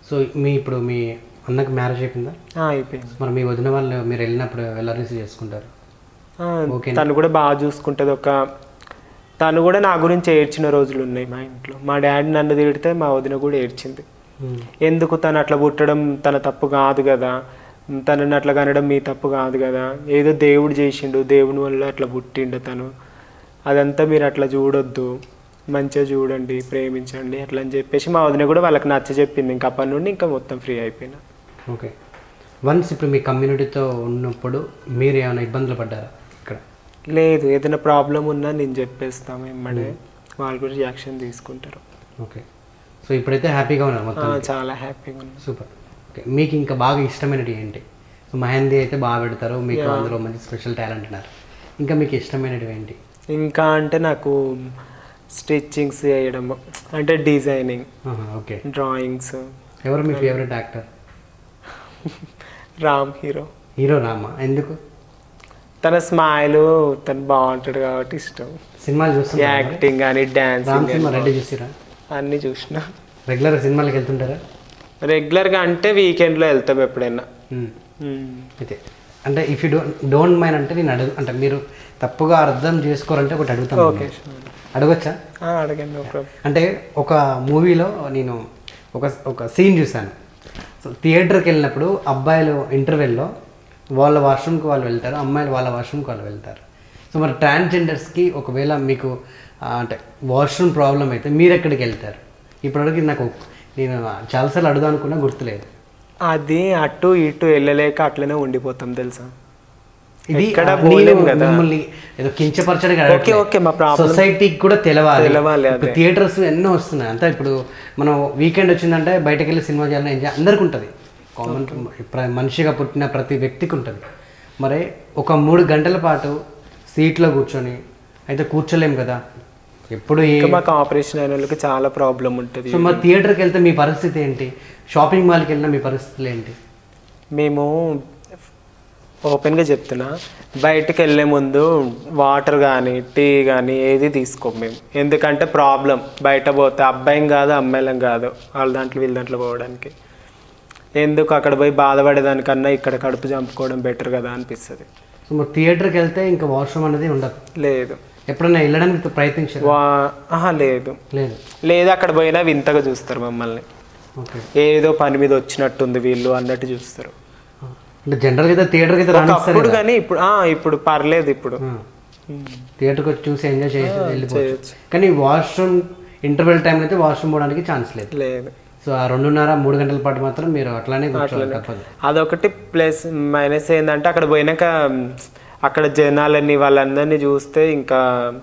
So మీ ఇప్పుడు మీ అన్నకి marriage అయిపోయిందా ఆ, అయిపోయింది మరి మీ వదిన వాళ్ళు మీరు వెళ్ళినప్పుడు ఎలా రిసీవ్ చేసుకుంటారు ఆ, ఓకేనా? తను కూడా బాగా చూసుకుంటుంది ఒక తను కూడా నా గురించి ఏడ్చిన రోజులు ఉన్నాయి మా ఇంట్లో మా డాడీ నన్ను తిడితే మా వదిన కూడా ఏడ్చింది మ్మ్. ఎందుకు తను అట్లా పుట్టడం తన తప్పు కాదు కదా తనని అట్లా కనడం మీ తప్పు కాదు కదా ఏదో దేవుడు చేసిండు దేవుని వల్ల అట్లా పుట్టిండు తను అదంతా మీరు అట్లా చూడొద్దు మంచిగా చూడండి ప్రేమించండి అట్లా అని చెప్పేసి మా వదిన కూడా వాళ్ళకి నచ్చ చెప్పింది ఇంకా అప్పటి నుండి ఇంకా మొత్తం ఫ్రీ అయిపోయినా ఓకే వన్స్ ఇప్పుడు మీ కమ్యూనిటీతో ఉన్నప్పుడు మీరు ఏమైనా ఇబ్బందులు పడ్డారా ఇక్కడ లేదు ఏదైనా ప్రాబ్లం ఉన్నా నేను చెప్పేస్తాము ఎమ్మడే వాళ్ళు కూడా రియాక్షన్ తీసుకుంటారు ఓకే సో ఇప్పుడైతే హ్యాపీగా ఉన్నారు ఆ, మొత్తం చాలా హ్యాపీగా ఉంది సూపర్ ఓకే మీకు ఇంకా బాగా ఇష్టమైనది ఏంటి సో మెహందీ అయితే బాగా పెడతారు మీకు అందులో మంచి స్పెషల్ టాలెంట్ ఉన్నారు ఇంకా మీకు ఇష్టమైనవి ఏంటి ఇంకా అంటే నాకు స్టిచ్చింగ్స్ చేయడం అంటే డిజైనింగ్ ఆహా, ఓకే డ్రాయింగ్స్ ఎవరు మీ favourite actor Ram hero hero Rama ఎందుకు తన స్మైల్ తను బాగుంటాడు కాబట్టి ఇష్టం సినిమాలు చూస్తున్నారు యాక్టింగ్ కానీ రామ్ డాన్సింగ్ సినిమా రెడ్డి చూసిరా అన్నీ చూసిన రెగ్యులర్ సినిమాలకు వెళ్తుంటారా రెగ్యులర్గా అంటే వీకెండ్లో వెళ్తాం ఎప్పుడైనా మ్మ్. మ్మ్. అయితే అంటే if you don't don't mind అంటే నేను అడుగు అంటే మీరు తప్పుగా అర్థం చేసుకోరంటే ఒకటి అడుగుతాను ఓకే అడగొచ్చా ఆ, అడగండి నో ప్రాబ్లం అంటే ఒక మూవీలో నేను ఒక ఒక సీన్ చూశాను సో థియేటర్కి వెళ్ళినప్పుడు అబ్బాయిలు ఇంటర్వెల్లో వాళ్ళ వాష్రూమ్కి వాళ్ళు వెళ్తారు అమ్మాయిలు వాళ్ళ వాష్రూమ్కి వాళ్ళు వెళ్తారు సో మరి ట్రాన్స్జెండర్స్కి ఒకవేళ మీకు ఆ, అంటే వాష్రూమ్ ప్రాబ్లం అయితే మీరు ఎక్కడికి వెళ్తారు ఇప్పటివరకు నాకు నేను చాలాసార్లు అడుగుదాం అనుకున్నా గుర్తులేదు అది అటు ఇటు వెళ్ళలేక అట్లనే ఉండిపోతాం తెలుసా ఇది ఎక్కడ ఆ, నేను పోలేం కదా. మిమ్మల్ని ఏదో కించపరచడానికి ఓకే, ఓకే, మా problem- సొసైటీకి కూడా తెలవాలి తెలవాలి, ఇప్పుడు థియేటర్స్ ఎన్నో వస్తున్నాయి అంతా ఇప్పుడు మనం వీకెండ్ వచ్చిందంటే బయటకు వెళ్ళి సినిమా చేయాలని ఎంజాయ్ అందరికి ఉంటుంది కామన్ మనిషిగా పుట్టిన ప్రతి వ్యక్తికి ఉంటుంది మరి ఒక మూడు గంటల పాటు సీట్లో కూర్చొని అయితే కూర్చోలేం కదా ఎప్పుడు ఏ ఇంకా మాకు ఆపరేషన్ అయిన వాళ్ళకి చాలా ప్రాబ్లం ఉంటుంది సో మరి థియేటర్కి వెళ్తే మీ పరిస్థితి ఏంటి షాపింగ్ మాల్కి వెళ్ళిన మీ పరిస్థితులు ఏంటి మేము ఓపెన్గా చెప్తున్నా బయటకు వెళ్ళే ముందు వాటర్ కానీ టీ కానీ ఏది తీసుకోం మేము ఎందుకంటే ప్రాబ్లం బయట పోతే అబ్బాయిం కాదు అమ్మాయిలం కాదు వాళ్ళ దాంట్లో వీళ్ళ దాంట్లో పోవడానికి ఎందుకు అక్కడ పోయి బాధపడేదానికన్నా ఇక్కడ కడుపు చంపుకోవడం బెటర్ కదా అనిపిస్తుంది సో మరి థియేటర్కి వెళ్తే ఇంకా వాష్రూమ్ అనేది ఉండదు లేదు ఎప్పుడైనా వెళ్ళడానికి ప్రయత్నించారు వా ఆహా లేదు లేదు లేదు అక్కడ పోయినా వింతగా చూస్తారు మమ్మల్ని ఓకే ఏదో పని మీద వచ్చినట్టుంది వీళ్ళు అన్నట్టు చూస్తారు అంటే జనరల్గా అయితే థియేటర్కి అయితే రానిస్తారు అప్పుడు కానీ ఇప్పుడు ఆ, ఇప్పుడు పర్లేదు ఇప్పుడు థియేటర్కి వచ్చి చూసి ఎంజాయ్ చేసి వెళ్ళిపోవచ్చు చేయొచ్చు. కానీ వాష్రూమ్ ఇంటర్వెల్ టైం అయితే వాష్రూమ్ పోవడానికి ఛాన్స్ లేదు లేదు సో ఆ రెండున్నర మూడు గంటల పాటు మాత్రం మీరు అట్లానే కూర్చోవాలి తప్పదు అదొకటి ప్లస్ మైనస్ ఏంటంటే అక్కడ పోయినాక మ్, అక్కడ జనాలని వాళ్ళందరినీ చూస్తే ఇంకా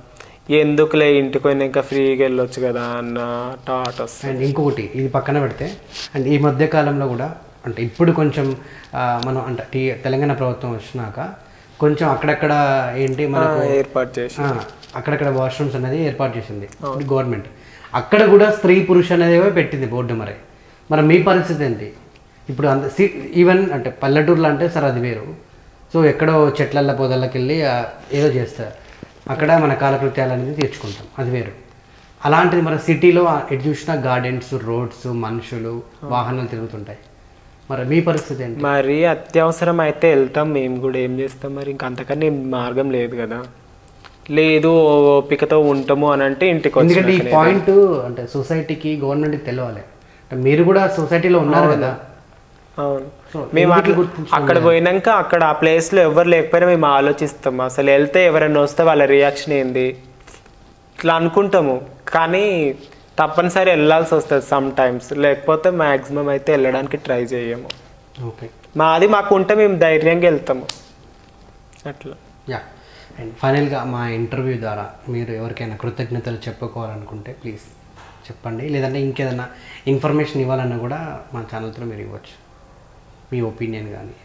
ఎందుకులే ఇంటికి పోయినాక ఫ్రీగా వెళ్ళొచ్చు కదా అన్న థాట్ వస్తుంది అండ్ ఇంకొకటి ఇది పక్కన పెడితే అండ్ ఈ మధ్య కాలంలో కూడా అంటే ఇప్పుడు కొంచెం ఆ, మనం అంటే టీ తెలంగాణ ప్రభుత్వం వచ్చినాక కొంచెం అక్కడక్కడ ఏంటి మనకు ఏర్పాటు చేసి ఆ, అక్కడక్కడ వాష్రూమ్స్ అనేది ఏర్పాటు చేసింది గవర్నమెంట్ అక్కడ కూడా స్త్రీ పురుష అనేది పెట్టింది బోర్డు మరి మరి మీ పరిస్థితి ఏంటి ఇప్పుడు అంత ఈవెన్ అంటే పల్లెటూరులో అంటే సరే అది వేరు సో ఎక్కడో చెట్లల్లో పొదల్లోకి వెళ్ళి ఆ, ఏదో చేస్తారు అక్కడ మన కాలకృత్యాలు అనేది తీర్చుకుంటాం అది వేరు అలాంటిది మన సిటీలో ఎటు చూసినా గార్డెన్స్ రోడ్స్ మనుషులు వాహనాలు తిరుగుతుంటాయి మరి మీ పరిస్థితి ఏంటి మరి అత్యవసరం అయితే వెళ్తాం మేము కూడా ఏం చేస్తాం మరి ఇంకా అంతకన్నా ఏం మార్గం లేదు కదా లేదు ఓపికతో ఉంటాము అని అంటే ఇంటికి ఎందుకంటే ఈ వచ్చినాకనే. పాయింట్ అంటే సొసైటీకి గవర్నమెంట్కి తెలవాలి అంటే మీరు కూడా సొసైటీలో ఉన్నారు కదా అవును సో మేము ఎందుకు అట్లా గుర్తించుకోలేదు? అక్కడ పోయినాక అక్కడ ఆ ప్లేస్లో ఎవరు లేకపోయినా మేము ఆలోచిస్తాం అసలు వెళ్తే ఎవరైనా వస్తే వాళ్ళ రియాక్షన్ ఏంది ఇట్లా అనుకుంటాము కానీ తప్పనిసరి వెళ్ళాల్సి వస్తుంది సమ్ టైమ్స్ లేకపోతే మ్యాక్సిమం అయితే వెళ్ళడానికి ట్రై చేయము ఓకే మాది మాకు ఉంటే మేము ధైర్యంగా వెళ్తాము అట్లా యా అండ్ ఫైనల్గా మా ఇంటర్వ్యూ ద్వారా మీరు ఎవరికైనా కృతజ్ఞతలు చెప్పుకోవాలనుకుంటే ప్లీజ్ చెప్పండి లేదంటే ఇంకేదైనా ఇన్ఫర్మేషన్ ఇవ్వాలన్నా కూడా మా ఛానల్తో మీరు ఇవ్వచ్చు మీ ఒపీనియన్ కానీ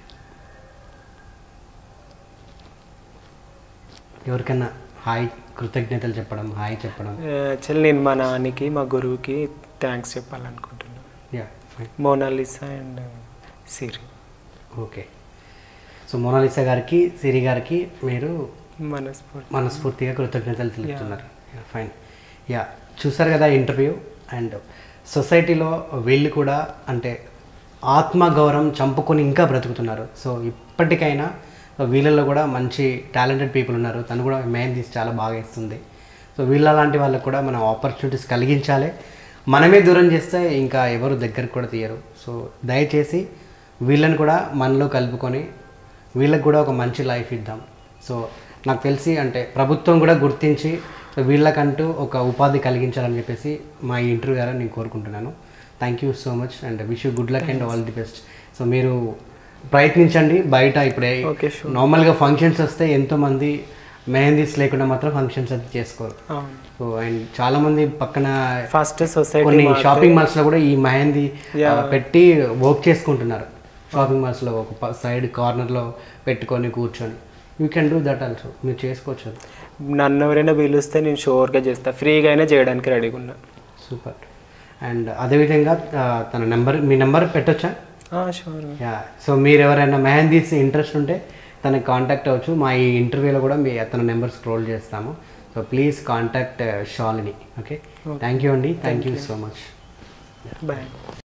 ఎవరికైనా హాయ్ కృతజ్ఞతలు చెప్పడం హాయ్ చెప్పడం యాక్చువల్లీ నేను మా నాన్నకి మా గురువుకి థ్యాంక్స్ చెప్పాలనుకుంటున్నాను yeah fine Monalisa and Siri okay so Monalisa గారికి సిరి గారికి మీరు మనస్ఫూర్తి మనస్ఫూర్తిగా కృతజ్ఞతలు తెలుపుతున్నారు ఫైన్ యా చూసారు కదా ఇంటర్వ్యూ అండ్ సొసైటీలో వీళ్ళు కూడా అంటే ఆత్మగౌరవం చంపుకొని ఇంకా బ్రతుకుతున్నారు సో ఇప్పటికైనా వీళ్ళల్లో కూడా మంచి టాలెంటెడ్ పీపుల్ ఉన్నారు తను కూడా మెహందీస్ చాలా బాగా ఇస్తుంది సో వీళ్ళ లాంటి వాళ్ళకు కూడా మనం ఆపర్చునిటీస్ కలిగించాలి మనమే దూరం చేస్తే ఇంకా ఎవరు దగ్గరకు కూడా తీయరు సో దయచేసి వీళ్ళని కూడా మనలో కలుపుకొని వీళ్ళకి కూడా ఒక మంచి లైఫ్ ఇద్దాం సో నాకు తెలిసి అంటే ప్రభుత్వం కూడా గుర్తించి సో వీళ్ళకంటూ ఒక ఉపాధి కలిగించాలని చెప్పేసి మా ఈ ఇంటర్వ్యూ ద్వారా నేను కోరుకుంటున్నాను thank you so much and wish you good luck and all the best so మీరు ప్రయత్నించండి బయట ఇప్పుడే ఓకే షూర్ నార్మల్గా ఫంక్షన్స్ వస్తే ఎంతోమంది మెహందీస్ లేకుండా మాత్రం ఫంక్షన్స్ అది చేసుకోరు అవును సో అండ్ చాలామంది పక్కన ఫస్ట్ సొసైటీ కొన్ని షాపింగ్ మాల్స్లో కూడా ఈ మెహందీ ఆ, పెట్టి వర్క్ చేసుకుంటున్నారు షాపింగ్ మాల్స్లో ఒక సైడ్ కార్నర్లో పెట్టుకొని కూర్చొని you can do that also మీరు చేసుకోవచ్చు అది నన్ను ఎవరైనా పిలిస్తే నేను షూర్గా చేస్తా ఫ్రీగా అయినా చేయడానికి రెడీగా ఉన్నా సూపర్ అండ్ అదేవిధంగా ఆ, తన నెంబర్ మీ నెంబర్ పెట్టొచ్చా షూర్ యా సో మీరు ఎవరైనా మెహందీస్ ఇంట్రెస్ట్ ఉంటే తనకి కాంటాక్ట్ అవ్వచ్చు మా ఈ ఇంటర్వ్యూలో కూడా మీ అతని నెంబర్ స్క్రోల్ చేస్తాము so please contact Shalini okay thank you అండి thank you so much bye